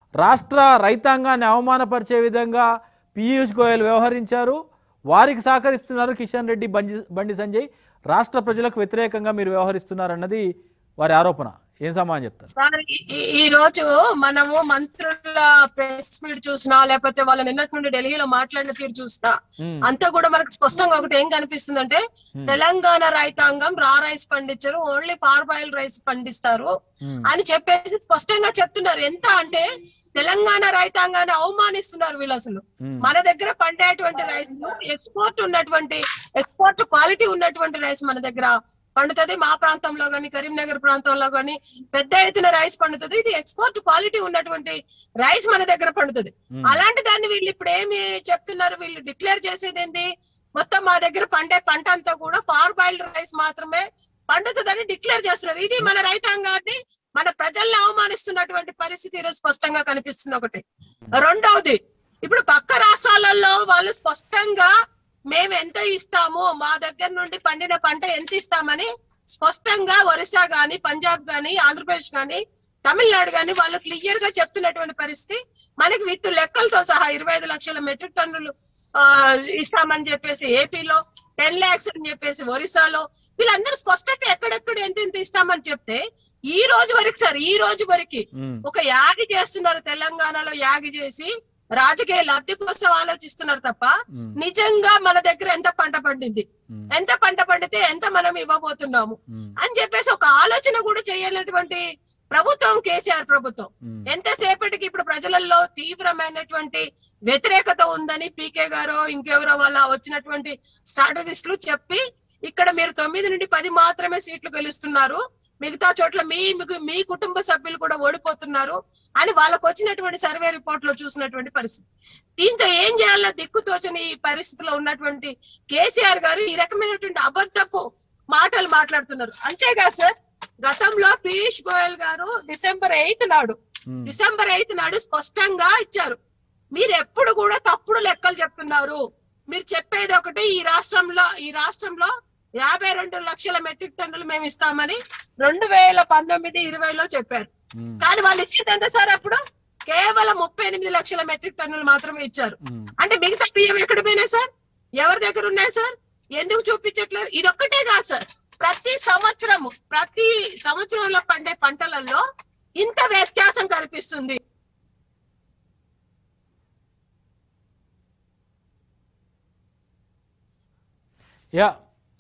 రాష్ట్ర రైతాంగాన్ని అవమానపరిచే విధంగా పీయూష్ గోయల్ వ్యవహరించారు వారికి సహకరిస్తున్నారు కిషన్ రెడ్డి బండి బండి సంజయ్ రాష్ట్ర ప్రజలకు వ్యతిరేకంగా మీరు వ్యవహరిస్తున్నారన్నది వారి ఆరోపణ ఏం సమాధానం చెప్తారు సార్ ఈ- ఈ- ఈ రోజు మనము మంత్రుల ప్రెస్ మీట్ చూసినా లేకపోతే వాళ్ళ నిన్నటి నుండి ఢిల్లీలో మాట్లాడిన తీరు చూసినా మ్మ్. అంతా కూడా మనకు స్పష్టంగా ఒకటి ఏం కనిపిస్తుందంటే తెలంగాణ రైతాంగం రా రైస్ పండించరు ఓన్లీ ఫార్ బాయిల్ రైస్ పండిస్తారు మ్మ్. అని చెప్పేసి స్పష్టంగా చెప్తున్నారు ఎంత అంటే తెలంగాణ రైతాంగాన్ని అవమానిస్తున్నారు వీళ్ళు అసలు మ్మ్. మన దగ్గర పండేటువంటి రైస్ ఎక్స్పోర్ట్ ఉన్నటువంటి ఎక్స్పోర్ట్ క్వాలిటీ ఉన్నటువంటి రైస్ మన దగ్గర పండుతుంది మా ప్రాంతంలో గాని కరీంనగర్ ప్రాంతంలో గాని పెద్ద ఎత్తున రైస్ పండుతుంది ఇది ఎక్స్పోర్ట్ క్వాలిటీ ఉన్నటువంటి రైస్ మన దగ్గర పండుతుంది మ్మ్. అలాంటి దాన్ని వీళ్ళు ఇప్పుడు ఏమి చెప్తున్నారు వీళ్ళు డిక్లేర్ చేసేది ఏంది మొత్తం మా దగ్గర పండే పంట అంతా కూడా ఫార్ బాయిల్డ్ రైస్ మాత్రమే పండుతుందని డిక్లేర్ చేస్తున్నారు ఇది మన రైతాంగాన్ని మన ప్రజల్ని అవమానిస్తున్నటువంటి పరిస్థితి ఈరోజు స్పష్టంగా కనిపిస్తుంది ఒకటి రెండవది ఇప్పుడు పక్క రాష్ట్రాలలో వాళ్ళు స్పష్టంగా మేము ఎంత ఇస్తాము మా దగ్గర నుండి పండిన పంట ఎంత ఇస్తామని స్పష్టంగా ఒరిస్సా గాని పంజాబ్ గాని ఆంధ్రప్రదేశ్ గాని తమిళనాడు గాని వాళ్ళు క్లియర్ గా చెప్తున్నటువంటి పరిస్థితి మనకి విత్ లెక్కలతో సహా ఇరవై ఐదు లక్షల మెట్రిక్ టన్నులు ఆ, ఇస్తామని చెప్పేసి ఏపీలో టెన్ లాక్స్ అని చెప్పేసి ఒరిస్సాలో వీళ్ళందరూ స్పష్టంగా ఎక్కడెక్కడ ఎంత ఎంత ఇస్తామని చెప్తే ఈ రోజు వరకు సార్ ఈ రోజు వరకు మ్మ్. ఒక యాగి చేస్తున్నారు తెలంగాణలో యాగి చేసి రాజకీయ లబ్ధి కోసం ఆలోచిస్తున్నారు తప్ప మ్మ్. నిజంగా మన దగ్గర ఎంత పంట పండింది మ్మ్. ఎంత పంట పండితే ఎంత మనం ఇవ్వబోతున్నాము మ్మ్. అని చెప్పేసి ఒక ఆలోచన కూడా చేయనటువంటి ప్రభుత్వం కేసీఆర్ ప్రభుత్వం మ్మ్. ఎంతసేపటికి ఇప్పుడు ప్రజలలో తీవ్రమైనటువంటి వ్యతిరేకత ఉందని పీకే గారు ఇంకెవరో వాళ్ళ వచ్చినటువంటి స్ట్రాటజిస్టులు చెప్పి ఇక్కడ మీరు తొమ్మిది నుండి పది మాత్రమే సీట్లు గెలుస్తున్నారు మిగతా చోట్ల మీ మీకు- మీ కుటుంబ సభ్యులు కూడా ఓడిపోతున్నారు అని వాళ్ళకు వచ్చినటువంటి సర్వే రిపోర్ట్ లో చూసినటువంటి పరిస్థితి దీంతో ఏం చేయాలో దిక్కుతోచని ఈ పరిస్థితిలో ఉన్నటువంటి కేసీఆర్ గారు ఈ రకమైనటువంటి అబద్ధపు మాటలు మాట్లాడుతున్నారు అంతేగా సార్ గతంలో పీయూష్ గోయల్ గారు డిసెంబర్ ఎయిత్ నాడు మ్మ్. డిసెంబర్ ఎయిత్ నాడు స్పష్టంగా ఇచ్చారు మీరు ఎప్పుడు కూడా తప్పుడు లెక్కలు చెప్తున్నారు మీరు చెప్పేది ఒకటి ఈ రాష్ట్రంలో ఈ రాష్ట్రంలో యాభై రెండు లక్షల మెట్రిక్ టన్నులు మేము ఇస్తామని రెండు వేల పంతొమ్మిది ఇరవైలో చెప్పారు మ్మ్. కానీ వాళ్ళు ఇచ్చింది ఎంత సార్ అప్పుడు కేవలం ముప్పై ఎనిమిది లక్షల మెట్రిక్ టన్నులు మాత్రమే ఇచ్చారు మ్మ్. అంటే మిగతా బియ్యం ఎక్కడ పోయినాయి సార్ ఎవరి దగ్గర ఉన్నాయి సార్ ఎందుకు చూపించట్లేదు ఇదొక్కటే కాదు సార్ ప్రతి సంవత్సరము ప్రతి సంవత్సరంలో పండే పంటలలో ఇంత వ్యత్యాసం కనిపిస్తుంది యా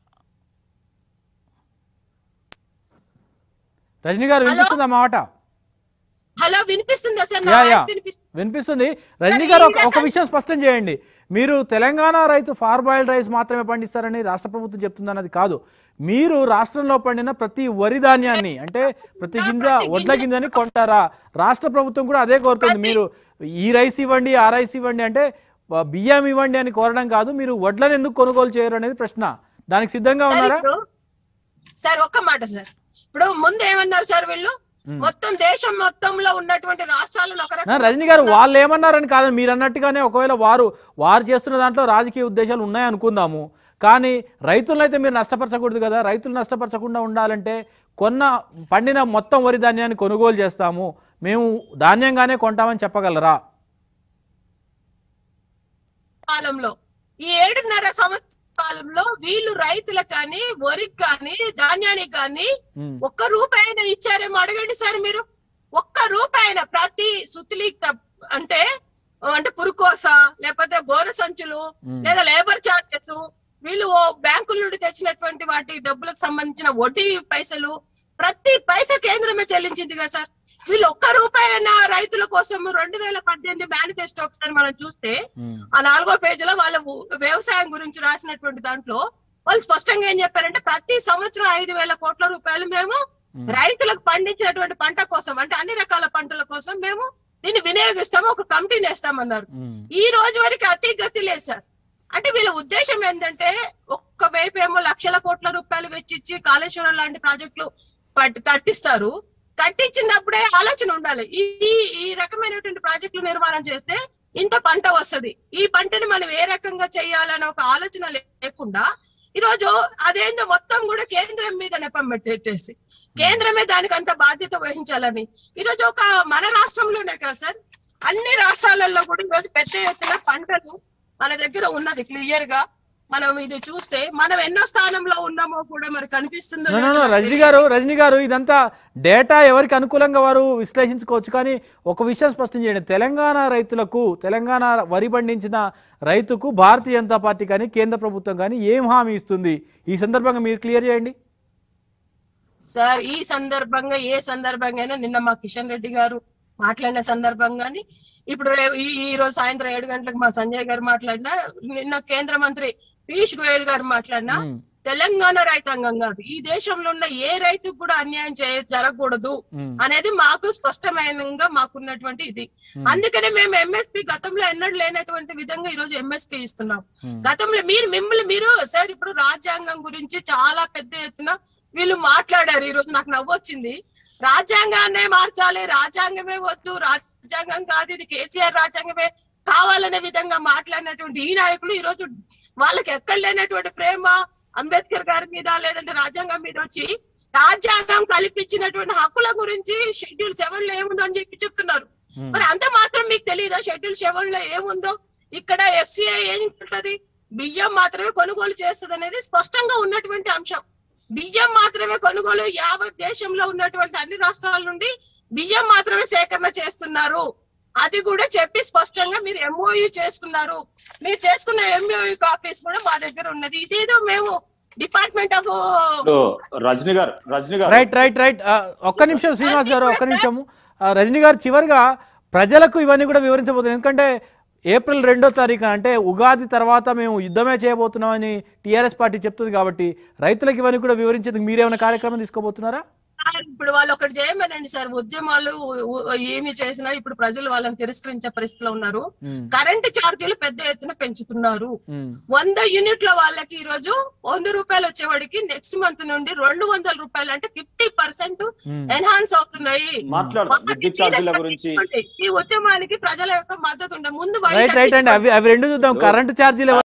రజనీ గారు హలో? వినిపిస్తుందా మాట హలో వినిపిస్తుందా సార్ నా యా యా వాయిస్ వినిపిస్తుందా? వినిపిస్తుంది రజనీ గారు ఒక ఒక విషయం స్పష్టం చేయండి మీరు తెలంగాణ రైతు ఫార్ బాయిల్డ్ రైస్ మాత్రమే పండిస్తారని రాష్ట్ర ప్రభుత్వం చెప్తుందన్నది కాదు మీరు రాష్ట్రంలో పండిన ప్రతి వరి ధాన్యాన్ని అంటే ప్రతి గింజ వడ్ల గింజని కొంటారా రాష్ట్ర ప్రభుత్వం కూడా అదే కోరుతుంది మీరు ఈ రైస్ ఇవ్వండి ఆ రైస్ ఇవ్వండి అంటే బ- బియ్యం ఇవ్వండి అని కోరడం కాదు మీరు వడ్లను ఎందుకు కొనుగోలు చేయరు అనేది ప్రశ్న దానికి సిద్ధంగా సార్ ఉన్నారా ఇప్పుడు సార్ ఒక్క మాట సార్ ఇప్పుడు ముందు ఏమన్నారు సార్ వీళ్ళు మొత్తం దేశం మొత్తంలో ఉన్నటువంటి రాష్ట్రాలను ఒక నా రకంగా రజనీ గారు వాళ్ళు ఏమన్నారని కాదు మీరు అన్నట్టుగానే ఒకవేళ వారు వారు చేస్తున్న దాంట్లో రాజకీయ ఉద్దేశాలు ఉన్నాయనుకుందాము కానీ రైతులను అయితే మీరు నష్టపరచకూడదు కదా రైతులు నష్టపరచకుండా ఉండాలంటే కొన్న పండిన మొత్తం వరి ధాన్యాన్ని కొనుగోలు చేస్తాము మేము ధాన్యంగానే కొంటామని చెప్పగలరా కాలంలో ఈ ఏడున్నర సంవత్సర కాలంలో వీళ్ళు రైతులకు కానీ వరికి కానీ ధాన్యానికి కానీ ఉమ్, ఒక్క రూపాయన ఇచ్చారేమో అడగండి సార్ మీరు ఒక్క రూపాయన ప్రతి సుతిలి అంటే అంటే పురుకోస లేకపోతే గోన సంచులు ఉమ్, లేదా లేబర్ చార్జెస్ వీళ్ళు ఓ బ్యాంకుల నుండి తెచ్చినటువంటి వాటి డబ్బులకు సంబంధించిన వడ్డీ పైసలు ప్రతి పైసా కేంద్రమే చెల్లించింది కదా సార్ వీళ్ళు ఒక్క రూపాయన రైతుల కోసం రెండు వేల పద్దెనిమిది మేనిఫెస్టో ఒకసారి మనం చూస్తే ఉమ్, ఆ నాలుగో పేజీలో వాళ్ళ వు- వ్యవసాయం గురించి రాసినటువంటి దాంట్లో వాళ్ళు స్పష్టంగా ఏం చెప్పారంటే ప్రతి సంవత్సరం ఐదు వేల కోట్ల రూపాయలు మేము ఉమ్, రైతులకు పండించినటువంటి పంట కోసం అంటే అన్ని రకాల పంటల కోసం మేము దీన్ని వినియోగిస్తాము ఒక కమిటీని వేస్తామన్నారు ఉమ్, ఈ రోజు వరకు అతి గతి లేదు సార్ అంటే వీళ్ళ ఉద్దేశం ఏంటంటే ఒక్క వైపు ఏమో లక్షల కోట్ల రూపాయలు వెచ్చిచ్చి కాళేశ్వరం లాంటి ప్రాజెక్టులు పట్- కట్టిస్తారు కట్టించినప్పుడే ఆలోచన ఉండాలి ఈ ఈ- ఈ రకమైనటువంటి ప్రాజెక్టులు నిర్మాణం చేస్తే ఇంత పంట వస్తది ఈ పంటని మనం ఏ రకంగా చేయాలనే ఒక ఆలోచన లేకుండా ఈ రోజు అదేందో మొత్తం కూడా కేంద్రం మీద నెపం పెట్టేసి కేంద్రమే దానికి అంత బాధ్యత వహించాలని ఈ రోజు ఒక మన రాష్ట్రంలోనే కదా సార్ అన్ని రాష్ట్రాలలో కూడా ఈ రోజు పెద్ద ఎత్తున పంటలు మన దగ్గర ఉన్నది క్లియర్ గా మనం ఇది చూస్తే మనం ఎన్నో స్థానంలో ఉన్నామో కూడా మరి కనిపిస్తుందో నో, నో, లేదో నో, నాకు రజనీ గారు రజనీ గారు ఇదంతా డేటా ఎవరికి అనుకూలంగా వారు విశ్లేషించుకోవచ్చు కానీ ఒక విషయం స్పష్టం చేయండి తెలంగాణ రైతులకు తెలంగాణ వరి పండించిన రైతుకు భారతీయ జనతా పార్టీ కానీ కేంద్ర ప్రభుత్వం కానీ ఏం హామీ ఇస్తుంది ఈ సందర్భంగా మీరు క్లియర్ చేయండి సార్ ఈ సందర్భంగా ఏ సందర్భంగా అయినా నిన్న మా కిషన్ రెడ్డి గారు మాట్లాడిన సందర్భంగాని ఇప్పుడు రే- ఈ ఈ రోజు సాయంత్రం ఏడు గంటలకు మా సంజయ్ గారు మాట్లాడినా నిన్న కేంద్ర మంత్రి పీయూష్ గోయల్ గారు మాట్లాడినా మ్మ్. తెలంగాణ రైతాంగం కాదు ఈ దేశంలో ఉన్న ఏ రైతుకు కూడా అన్యాయం చే జరగకూడదు మ్మ్. అనేది మాకు స్పష్టమైనగా మాకున్నటువంటి ఇది అందుకనే మేము ఎంఎస్పి గతంలో ఎన్నడూ లేనటువంటి విధంగా ఈ రోజు ఎంఎస్పి ఇస్తున్నాం మ్మ్. గతంలో మీరు మిమ్మల్ని మీరు సార్ ఇప్పుడు రాజ్యాంగం గురించి చాలా పెద్ద ఎత్తున వీళ్ళు మాట్లాడారు ఈ రోజు నాకు నవ్వొచ్చింది రాజ్యాంగాన్నే మార్చాలి రాజ్యాంగమే వద్దు రాజ్యాంగం కాదు ఇది కేసీఆర్ రాజ్యాంగమే కావాలనే విధంగా మాట్లాడినటువంటి ఈ నాయకులు ఈ రోజు వాళ్ళకి ఎక్కడ లేనటువంటి ప్రేమ అంబేద్కర్ గారి మీద లేదంటే రాజ్యాంగం మీద వచ్చి రాజ్యాంగం కల్పించినటువంటి హక్కుల గురించి షెడ్యూల్ సెవెన్ లో ఏముందో అని చెప్పి చెప్తున్నారు మ్మ్. మరి అంత మాత్రం మీకు తెలియదా షెడ్యూల్ సెవెన్ లో ఏముందో ఇక్కడ ఎఫ్సిఐ ఏం ఉంటది బియ్యం మాత్రమే కొనుగోలు చేస్తుంది అనేది స్పష్టంగా ఉన్నటువంటి అంశం బియ్యం మాత్రమే కొనుగోలు యావత్ దేశంలో ఉన్నటువంటి అన్ని రాష్ట్రాల నుండి బియ్యం మాత్రమే సేకరణ చేస్తున్నారు అది కూడా చెప్పి స్పష్టంగా మీరు ఎంఓయూ చేసుకున్నారు మీరు చేసుకున్న ఎంఓయూ కాపీస్ కూడా మా దగ్గర ఉన్నది ఇదేదో మేము డిపార్ట్మెంట్ ఆఫ్ ఇప్పుడు రజనీ గారు రజనీ గారు రైట్ రైట్ రైట్ ఆ, ఒక్క నిమిషం శ్రీనివాస్ గారు ఒక్క నిమిషం ఆ, రజనీ గారు చివరిగా ప్రజలకు ఇవన్నీ కూడా వివరించబోతున్నారు ఎందుకంటే ఏప్రిల్ రెండో తారీఖు అంటే ఉగాది తర్వాత మేము యుద్ధమే చేయబోతున్నామని టీఆర్ఎస్ పార్టీ చెప్తుంది కాబట్టి రైతులకు ఇవన్నీ కూడా వివరించేందుకు మీరేమైనా కార్యక్రమం తీసుకోబోతున్నారా ఇప్పుడు వాళ్ళు ఒకటి చేయమనండి సార్ ఉద్యమాలు ఉ- ఏమి చేసినా ఇప్పుడు ప్రజలు వాళ్ళని తిరస్కరించే పరిస్థితిలో ఉన్నారు మ్మ్. కరెంటు ఛార్జీలు పెద్ద ఎత్తున పెంచుతున్నారు మ్మ్. వంద యూనిట్ల వాళ్ళకి ఈ రోజు వంద రూపాయలు వచ్చేవాడికి నెక్స్ట్ మంత్ నుండి రెండు వందల రూపాయలు అంటే ఫిఫ్టీ పర్సెంట్ మ్మ్. ఎన్హాన్స్ అవుతున్నాయి మాట్లాడు విద్యుత్ ఛార్జీల గురించి ఈ ఉద్యమానికి ప్రజల యొక్క మద్దతు ఉండే ముందు రైట్ రైట్ అండి అవి అవి రెండు చూద్దాం కరెంటు ఛార్జీలు